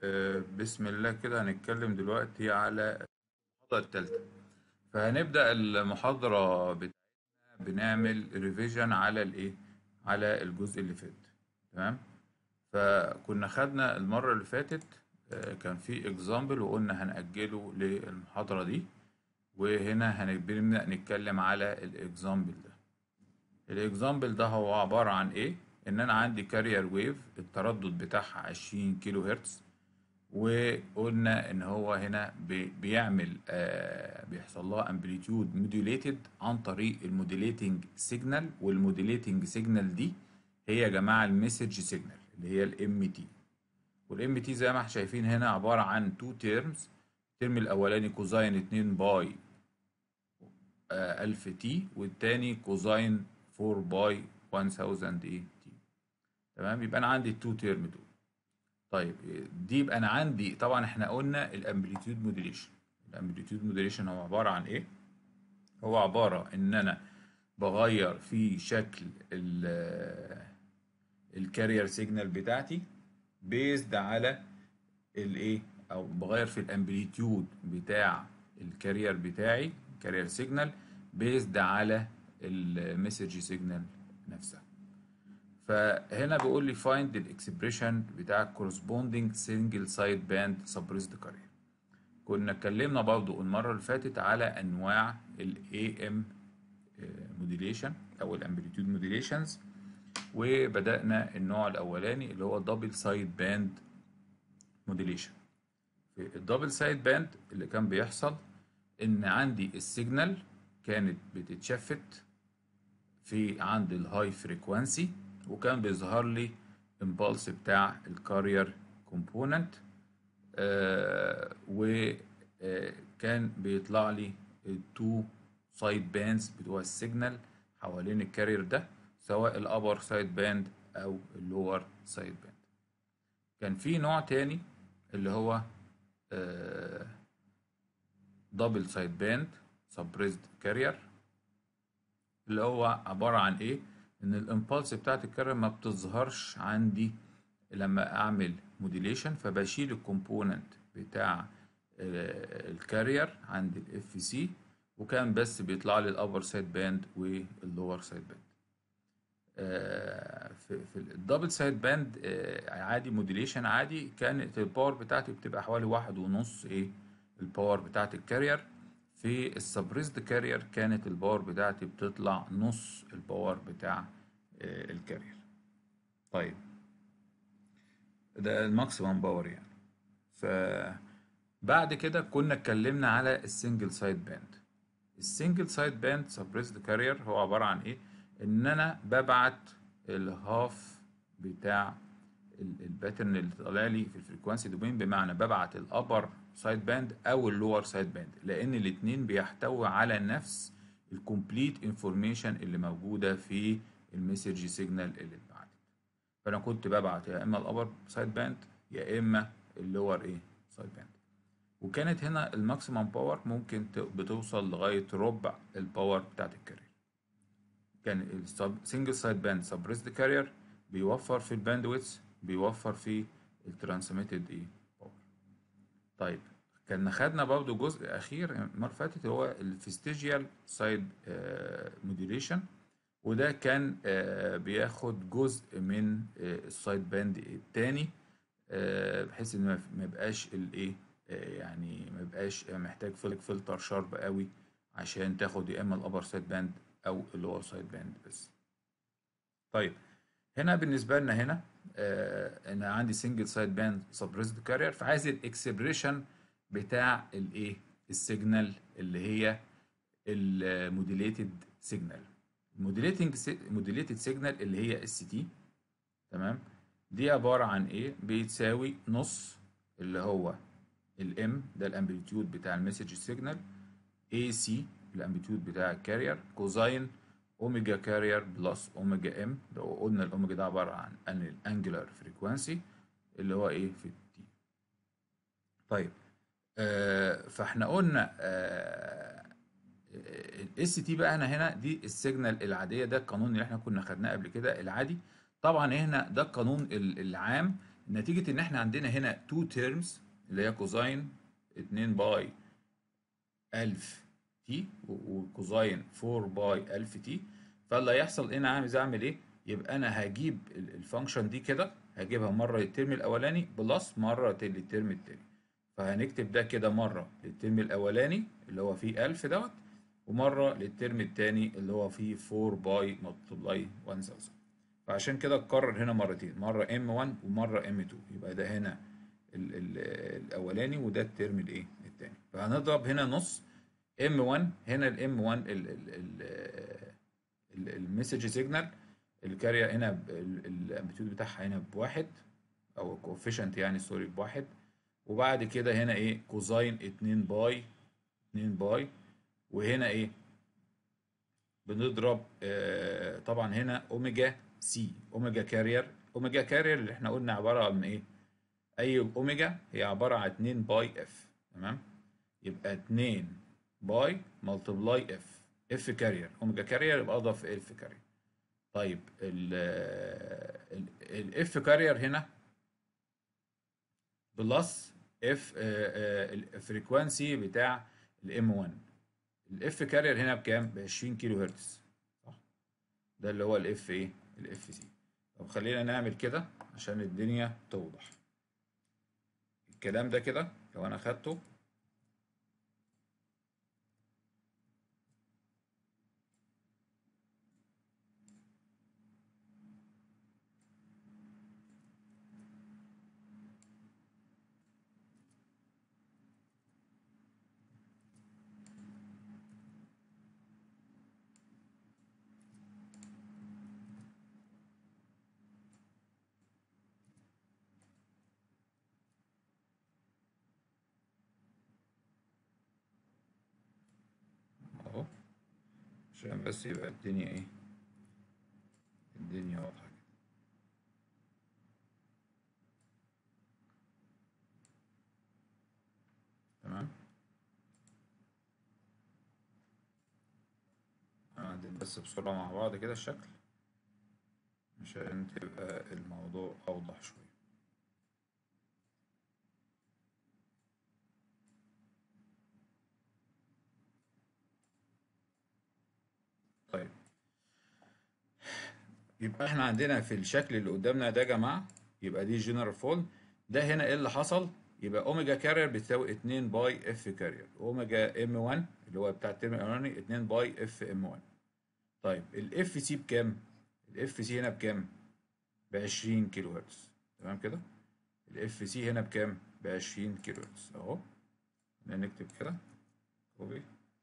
آه، بسم الله كده هنتكلم دلوقتي على المحاضرة الثالثة فهنبدأ المحاضرة بتاعتنا بنعمل ريفيجن على الايه على الجزء اللي فات تمام فكنا خدنا المرة اللي فاتت آه، كان في اكزامبل وقلنا هنأجله للمحاضرة دي وهنا هنبدأ نتكلم على الاكزامبل ده الاكزامبل ده هو عبارة عن ايه ان انا عندي كارير ويف التردد بتاعها 20 كيلو هرتز وقلنا ان هو هنا بي- بيعمل آه بيحصل لها امبليتيود موديوليتد عن طريق الموديليتنج سيجنال والموديليتنج سيجنال دي هي يا جماعه المسج سيجنال اللي هي الام تي والام تي زي ما احنا شايفين هنا عباره عن تو تيرمز الترم الاولاني كوزاين 2 باي آه 1000 تي والتاني كوزاين 4 باي 1000 ايه تي تمام يبقى انا عندي التو تيرم دول طيب دي يبقى انا عندي طبعا احنا قلنا الامبليتيود موديليشن الامبليتيود موديليشن هو عباره عن ايه هو عباره ان انا بغير في شكل الكارير سيجنال بتاعتي بيزد على الايه او بغير في الامبليتيود بتاع الكارير بتاعي كارير سيجنال بيزد على المسج سيجنال نفسها فهنا بيقول لي find the expression بتاع corresponding single side band suppressed carrier كنا اتكلمنا برضو المرة اللي فاتت على أنواع ال AM modulation أو ال amplitude modulations وبدأنا النوع الأولاني اللي هو double side band modulation في الدبل سايد باند اللي كان بيحصل إن عندي السيجنال كانت بتتشفت في عند الهاي فريكوانسي وكان بيظهر لي امبالس بتاع الكارير كومبوننت وكان بيطلع لي التو سايد باندز بتوع السيجنال حوالين الكارير ده سواء الابر سايد باند او اللور سايد باند كان في نوع تاني اللي هو دبل سايد باند سبريزد كارير اللي هو عبارة عن ايه ان الامبالس بتاعت الكارير ما بتظهرش عندي لما اعمل موديليشن فبشيل الكومبوننت بتاع الكارير عند الاف سي وكان بس بيطلع لي الابر سايد باند واللور سايد باند في في الدبل سايد باند عادي موديليشن عادي كانت الباور بتاعتي بتبقى حوالي واحد ونص ايه الباور بتاعت الكارير في السبريزد كارير كانت الباور بتاعتي بتطلع نص الباور بتاع الكارير طيب ده الماكسيمم باور يعني فبعد كده كنا اتكلمنا على السنجل سايد باند السنجل سايد باند سبريزد كارير هو عبارة عن ايه ان انا ببعت الهاف بتاع الباترن اللي طالع لي في الفريكوانسي دومين بمعنى ببعت الابر سايد باند او اللور سايد باند لان الاثنين بيحتوي على نفس الكومبليت انفورميشن اللي موجوده في المسج سيجنال اللي اتبعتت فانا كنت ببعت يا اما الابر سايد باند يا اما اللور ايه سايد باند وكانت هنا الماكسيمم باور ممكن بتوصل لغايه ربع الباور بتاعت الكارير كان السنجل سايد باند سبريسد كارير بيوفر في الباندويتس بيوفر في الترانسميتد ايه باور طيب كان خدنا برضو جزء اخير المره اللي فاتت اللي هو الفيستيجيال سايد موديليشن وده كان آه بياخد جزء من آه السايد باند التاني آه بحيث ان ما يبقاش الايه يعني ما يبقاش محتاج فيلك فلتر شارب قوي عشان تاخد يا اما الابر سايد باند او اللور سايد باند بس طيب هنا بالنسبه لنا هنا آه انا عندي سنجل سايد باند سبريسد كارير فعايز الاكسبريشن بتاع الايه السيجنال اللي هي الموديليتد سيجنال الموديليتنج موديليتد سيجنال اللي هي اس تي تمام دي عباره عن ايه بتساوي نص اللي هو الام ده الامبليتيود بتاع المسج سيجنال اي سي الامبليتيود بتاع الكارير كوزاين اوميجا كارير بلس اوميجا ام لو قلنا الاوميجا ده عباره عن الانجلر فريكوانسي اللي هو ايه في التي طيب آه فاحنا قلنا آه الاس تي بقى هنا هنا دي السيجنال العاديه ده القانون اللي احنا كنا خدناه قبل كده العادي طبعا هنا ده القانون العام نتيجة ان احنا عندنا هنا تو تيرمز اللي هي كوزاين 2 باي 1000 تي وكوزاين 4 باي 1000 تي فاللي هيحصل هنا عايز اعمل ايه يبقى انا هجيب الفانكشن دي كده هجيبها مره للترم الاولاني بلس مره للترم التاني فهنكتب ده كده مره للترم الاولاني اللي هو فيه 1000 دوت ومره للترم التاني اللي هو فيه 4 باي ملتبلاي 1000 فعشان كده اتكرر هنا مرتين مره M1 ومره M2 يبقى ده هنا ال ال الاولاني وده الترم الايه التاني فهنضرب هنا نص M1 هنا ال M1 المسج سيجنال الكارير هنا الامبليتيود بتاعها هنا بواحد او الكوفيشنت يعني سوري بواحد وبعد كده هنا ايه كوزاين 2 باي 2 باي وهنا ايه بنضرب آه طبعا هنا اوميجا سي اوميجا كارير اوميجا كارير اللي احنا قلنا عباره عن ايه اي اوميجا هي عباره عن 2 باي اف تمام يبقى 2 باي ملتبلاي اف اف كارير اوميجا كارير يبقى اضاف اف كارير طيب الاف كارير هنا بلس اف الفريكوانسي بتاع الام 1 الاف كارير هنا بكام ب 20 كيلو هرتز صح ده اللي هو الاف ايه الاف سي طب خلينا نعمل كده عشان الدنيا توضح الكلام ده كده لو انا خدته اهو عشان بس يبقى الدنيا ايه الدنيا واضحة كده تمام هنعدل بس بسرعة مع بعض كده الشكل عشان تبقى الموضوع أوضح شوية طيب يبقى احنا عندنا في الشكل اللي قدامنا ده يا جماعة يبقى دي جنرال فول ده هنا ايه اللي حصل يبقى اوميجا كارير بتساوي 2 باي اف كارير اوميجا ام 1 اللي هو بتاع الترم الاولاني 2 باي اف ام 1 طيب الاف سي بكام الاف سي هنا بكام ب 20 كيلو هرتز تمام كده الاف سي هنا بكام ب 20 كيلو هرتز اهو نكتب كده كوبي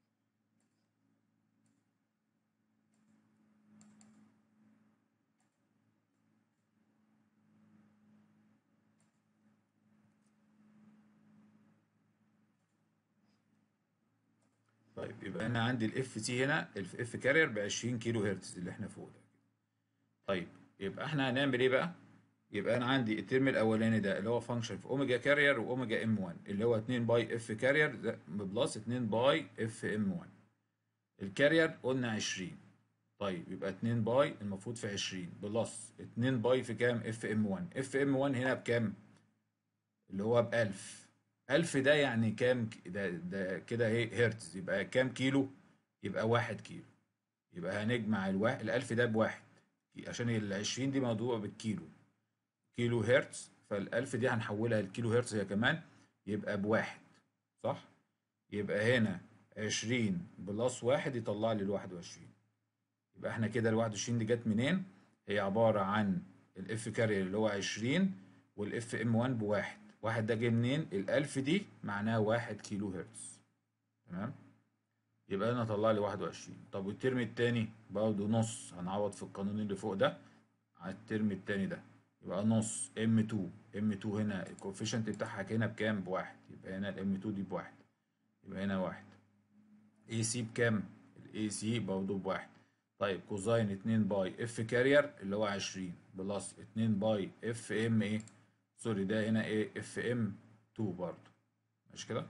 طيب يبقى انا عندي الاف سي هنا الاف كارير ب 20 كيلو هرتز اللي احنا فوق ده طيب يبقى احنا هنعمل ايه بقى يبقى انا عندي الترم الاولاني ده اللي هو فانكشن في اوميجا كارير واوميجا ام 1 اللي هو 2 باي اف كارير بلس 2 باي اف ام 1 الكارير قلنا 20 طيب يبقى 2 باي المفروض في 20 بلس 2 باي في كام اف ام 1 اف ام 1 هنا بكام اللي هو ب 1000 1000 ده يعني كام ده ده كده ايه هرتز يبقى كام كيلو يبقى واحد كيلو يبقى هنجمع الواحد الألف ده بواحد عشان ال 20 دي موضوع بالكيلو كيلو هرتز فالألف دي هنحولها لكيلو هرتز هي كمان يبقى بواحد صح يبقى هنا 20 بلس واحد يطلع لي ال 21 يبقى احنا كده ال 21 دي جت منين هي عبارة عن الاف كارير اللي هو 20 والاف ام 1 بواحد واحد ده جه منين الألف دي معناها واحد كيلو هرتز تمام يبقى انا طلع لي 21 طب والترم التاني برضه نص هنعوض في القانون اللي فوق ده على الترم التاني ده يبقى نص M2 M2 هنا الكوفيشنت بتاعها هنا بكام بواحد يبقى هنا الام 2 دي بواحد يبقى هنا واحد اي سي بكام الاي سي برضه بواحد طيب كوزاين 2 باي اف كارير اللي هو 20 بلس 2 باي اف ام ايه سوري ده هنا ايه اف ام 2 برضه مش كده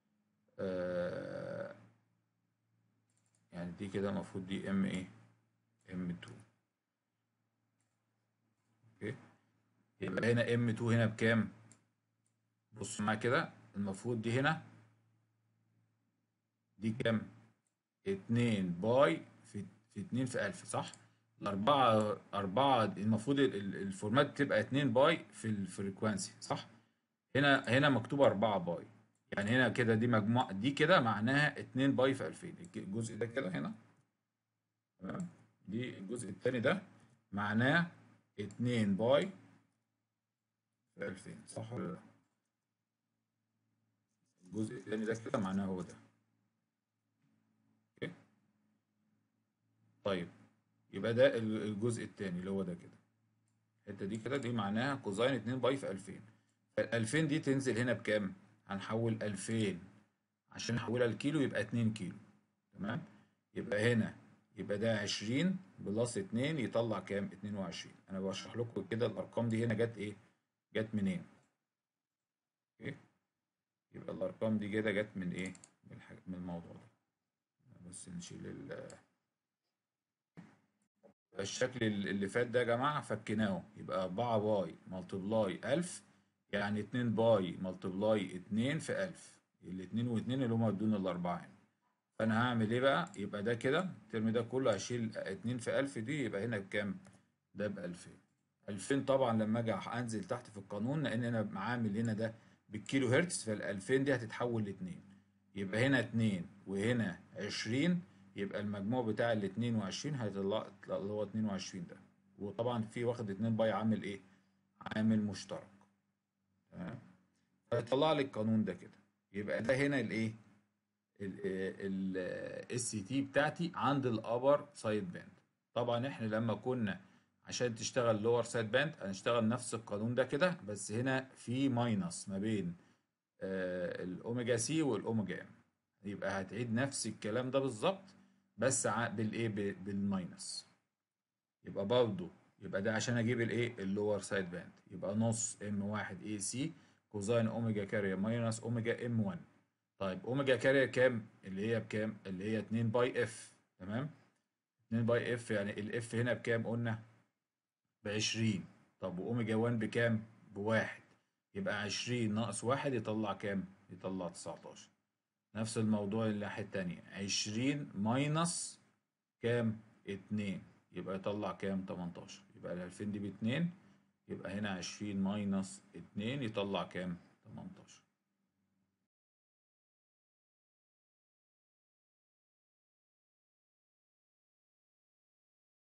آه يعني دي كده المفروض دي ام ايه ام 2 اوكي يبقى هنا ام 2 هنا بكام بص معايا كده المفروض دي هنا دي كام 2 باي في في 2 في 1000 صح الأربعة أربعة المفروض ال- ال- الفورمات تبقى 2 باي في الفريكوانسي صح هنا هنا مكتوب 4 باي يعني هنا كده دي مجموعة دي كده معناها 2 باي في 2000 الجزء ده كده هنا تمام دي الجزء الثاني ده معناه 2 باي في 2000 صح ولا لا الجزء الثاني ده كده معناه هو ده اوكي طيب يبقى ده ال- الجزء الثاني اللي هو ده كده الحته دي كده دي معناها كوزين 2 باي في 2000 فال 2000 دي تنزل هنا بكام هنحول 2000 عشان نحولها لكيلو يبقى 2 كيلو تمام يبقى هنا يبقى ده 20 بلس 2 يطلع كام 22 انا بشرح لكم كده الارقام دي هنا جت ايه جت منين اوكي يبقى الارقام دي كده جت من ايه من, الحاج... من الموضوع ده بس نشيل ال الشكل اللي فات ده يا جماعه فكيناه يبقى 4 باي ملتبلاي 1000 يعني 2 باي ملتبلاي 2 في 1000 الاثنين واثنين اللي هم ادونا الاربعه هنا فانا هعمل ايه بقى يبقى ده كده الترم ده كله هشيل 2 في 1000 دي يبقى هنا بكام ده ب 2000 2000 طبعا لما اجي انزل تحت في القانون لان انا عامل هنا ده بالكيلو هرتز فال 2000 دي هتتحول ل 2 يبقى هنا 2 وهنا 20 يبقى المجموع بتاع ال 22 هيطلع اللي هو 22 ده وطبعا في واخد 2 باي عامل ايه عامل مشترك تمام فيطلع لي القانون ده كده يبقى ده هنا الايه الاس سي تي بتاعتي عند الابر سايد باند طبعا احنا لما كنا عشان تشتغل لور سايد باند هنشتغل نفس القانون ده كده بس هنا في ماينس ما بين آه الاوميجا سي والاوميجا ام يبقى هتعيد نفس الكلام ده بالظبط بس بالايه بالماينس يبقى برضه يبقى ده عشان اجيب الايه اللور سايد باند يبقى نص ام واحد اي سي كوزين اوميجا كارير ماينس اوميجا ام 1 طيب اوميجا كارير كام اللي هي بكام اللي هي 2 باي اف تمام 2 باي اف يعني الاف هنا بكام قلنا ب 20 طب واوميجا 1 بكام بواحد يبقى 20 ناقص واحد يطلع كام يطلع 19 نفس الموضوع الناحية التانية 20 ماينس كام 2 يبقى يطلع كام 18 يبقى ال 2000 دي ب 2 يبقى هنا 20 ماينس 2 يطلع كام 18